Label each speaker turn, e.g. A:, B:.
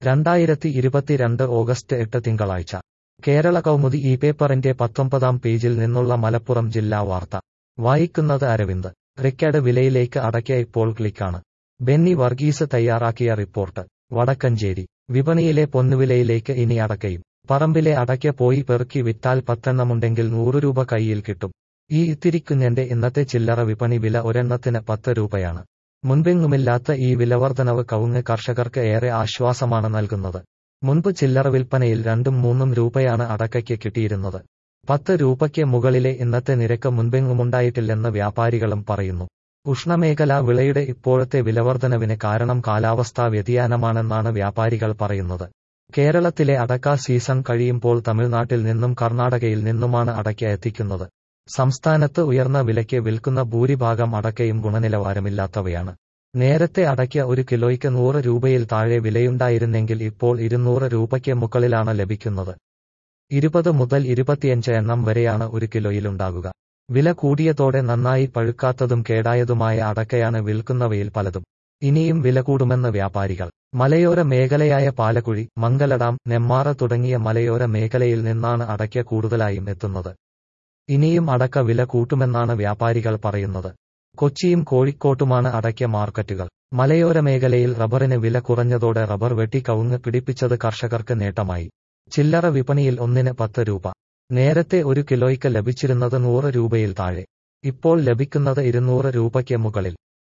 A: രണ്ടായിരത്തി ഇരുപത്തിരണ്ട് ഓഗസ്റ്റ് എട്ട് തിങ്കളാഴ്ച കേരള കൗമുദി ഈ പേപ്പറിന്റെ പത്തൊമ്പതാം പേജിൽ നിന്നുള്ള മലപ്പുറം ജില്ലാ വാർത്ത വായിക്കുന്നത് അരവിന്ദ് റിക്കാർഡ് വിലയിലേക്ക് അടയ്ക്ക ഇപ്പോൾ ക്ലിക്കാണ് ബെന്നി വർഗീസ് തയ്യാറാക്കിയ റിപ്പോർട്ട് വടക്കഞ്ചേരി വിപണിയിലെ പൊന്നുവിലയിലേക്ക് ഇനി അടക്കയും പറമ്പിലെ അടയ്ക്ക പോയി പെറുക്കി വിറ്റാൽ പത്തെണ്ണമുണ്ടെങ്കിൽ നൂറ് രൂപ കയ്യിൽ കിട്ടും ഈ ഇത്തിരിക്കുഞ്ഞന്റെ ഇന്നത്തെ ചില്ലറ വിപണി വില ഒരെണ്ണത്തിന് പത്ത് രൂപയാണ് മുൻപെങ്ങുമില്ലാത്ത ഈ വിലവർധനവ് കവുങ്ങ് കർഷകർക്ക് ഏറെ ആശ്വാസമാണ് നൽകുന്നത് മുൻപ് ചില്ലറ വിൽപ്പനയിൽ രണ്ടും മൂന്നും രൂപയാണ് അടക്കയ്ക്ക് കിട്ടിയിരുന്നത് പത്ത് രൂപയ്ക്ക് മുകളിലെ ഇന്നത്തെ നിരക്ക് മുൻപെങ്ങുമുണ്ടായിട്ടില്ലെന്ന് വ്യാപാരികളും പറയുന്നു ഉഷ്ണമേഖലാ വിളയുടെ ഇപ്പോഴത്തെ വിലവർധനവിന് കാരണം കാലാവസ്ഥാ വ്യതിയാനമാണെന്നാണ് വ്യാപാരികൾ പറയുന്നത് കേരളത്തിലെ അടക്ക സീസൺ കഴിയുമ്പോൾ തമിഴ്നാട്ടിൽ നിന്നും കർണാടകയിൽ നിന്നുമാണ് അടയ്ക്ക എത്തിക്കുന്നത് സംസ്ഥാനത്ത് ഉയർന്ന വിലയ്ക്ക് വിൽക്കുന്ന ഭൂരിഭാഗം അടക്കയും ഗുണനിലവാരമില്ലാത്തവയാണ് നേരത്തെ അടയ്ക്ക ഒരു കിലോയ്ക്ക് നൂറ് രൂപയിൽ താഴെ വിലയുണ്ടായിരുന്നെങ്കിൽ ഇപ്പോൾ ഇരുന്നൂറ് രൂപയ്ക്ക് മുകളിലാണ് ലഭിക്കുന്നത് ഇരുപത് മുതൽ ഇരുപത്തിയഞ്ച് എണ്ണം വരെയാണ് ഒരു കിലോയിലുണ്ടാകുക വില കൂടിയതോടെ നന്നായി പഴുക്കാത്തതും കേടായതുമായ അടക്കയാണ് വിൽക്കുന്നവയിൽ പലതും ഇനിയും വില കൂടുമെന്ന് വ്യാപാരികൾ മലയോര മേഖലയായ പാലക്കുഴി മംഗലഡാം നെമ്മാറ തുടങ്ങിയ മലയോര മേഖലയിൽ നിന്നാണ് അടയ്ക്ക കൂടുതലായും എത്തുന്നത് ഇനിയും അടക്ക വില കൂട്ടുമെന്നാണ് വ്യാപാരികൾ പറയുന്നത് കൊച്ചിയും കോഴിക്കോട്ടുമാണ് അടയ്ക്ക മാർക്കറ്റുകൾ മലയോര മേഖലയിൽ റബ്ബറിന് വില കുറഞ്ഞതോടെ റബ്ബർ വെട്ടി കവുങ്ങ് പിടിപ്പിച്ചത് കർഷകർക്ക് നേട്ടമായി ചില്ലറ വിപണിയിൽ ഒന്നിന് പത്ത് രൂപ നേരത്തെ ഒരു കിലോയ്ക്ക് ലഭിച്ചിരുന്നത് നൂറ് രൂപയിൽ താഴെ ഇപ്പോൾ ലഭിക്കുന്നത് ഇരുന്നൂറ് രൂപയ്ക്ക് മുകളിൽ